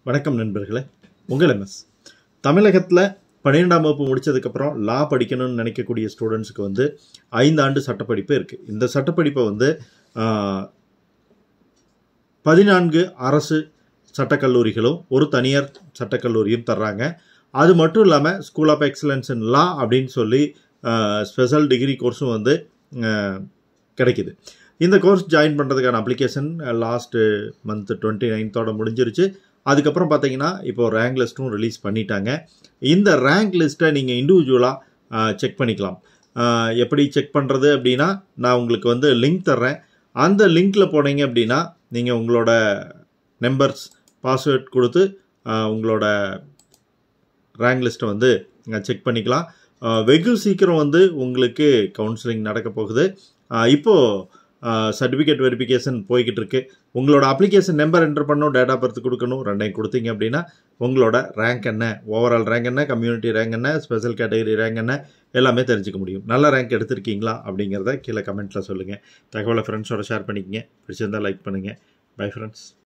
வணக்கம் நண்பர்களே உங்கள் எம்எஸ் தமிழகத்தில் பன்னிரெண்டாம் வகுப்பு முடிச்சதுக்கப்புறம் லா படிக்கணும்னு நினைக்கக்கூடிய ஸ்டூடெண்ட்ஸுக்கு வந்து ஐந்து ஆண்டு சட்டப்படிப்பு இருக்குது இந்த சட்டப்படிப்பை வந்து ஆஹ், பதினான்கு அரசு சட்டக்கல்லூரிகளும் ஒரு தனியார் சட்டக்கல்லூரியும் தர்றாங்க அது மட்டும் இல்லாமல் school of excellence in law அப்படின்னு சொல்லி ஸ்பெஷல் டிகிரி கோர்ஸும் வந்து ஆஹ், கிடைக்குது இந்த கோர்ஸ் ஜாயின் பண்ணுறதுக்கான அப்ளிகேஷன் லாஸ்ட்டு மந்த் டுவெண்ட்டி நைன்த்தோட முடிஞ்சிருச்சு அதுக்கப்புறம் பார்த்தீங்கன்னா இப்போ ரேங்க் லிஸ்ட்டும் ரிலீஸ் பண்ணிட்டாங்க இந்த ரேங்க் லிஸ்ட்டை நீங்கள் இண்டிவிஜுவலாக செக் பண்ணிக்கலாம் ஆஹ் எப்படி செக் பண்ணுறது அப்படின்னா நான் உங்களுக்கு வந்து லிங்க் தர்றேன் அந்த லிங்க்கில் போனீங்க அப்படின்னா நீங்கள் உங்களோட நம்பர்ஸ் பாஸ்வேர்ட் கொடுத்து ஆஹ் உங்களோட ரேங்க் லிஸ்ட்டை வந்து செக் பண்ணிக்கலாம் ஆஹ் வெகு சீக்கிரம் வந்து உங்களுக்கு கவுன்சிலிங் நடக்க போகுது ஆஹ் இப்போ சர்டிஃபிகேட் வெரிஃபிகேஷன் போய்கிட்டு இருக்கு உங்களோட அப்ளிகேஷன் நம்பர் என்டர் பண்ணணும் டேட் ஆஃப் பர்த் கொடுக்கணும் ரெண்டையும் கொடுத்தீங்க அப்படின்னா உங்களோட ரேங்க் என்ன ஓவரால் ரேங்க் என்ன கம்யூனிட்டி ரேங்க் என்ன ஸ்பெஷல் கேட்டகரி ரேங்க் என்ன எல்லாமே தெரிஞ்சுக்க முடியும் நல்ல ரேங்க் எடுத்திருக்கீங்களா அப்படிங்கிறத கீழே கமெண்ட்டில் சொல்லுங்கள் தகவலை ஃப்ரெண்ட்ஸோட ஷேர் பண்ணிக்கங்க பிடிச்சிருந்தா லைக் பண்ணுங்கள் பை ஃப்ரெண்ட்ஸ்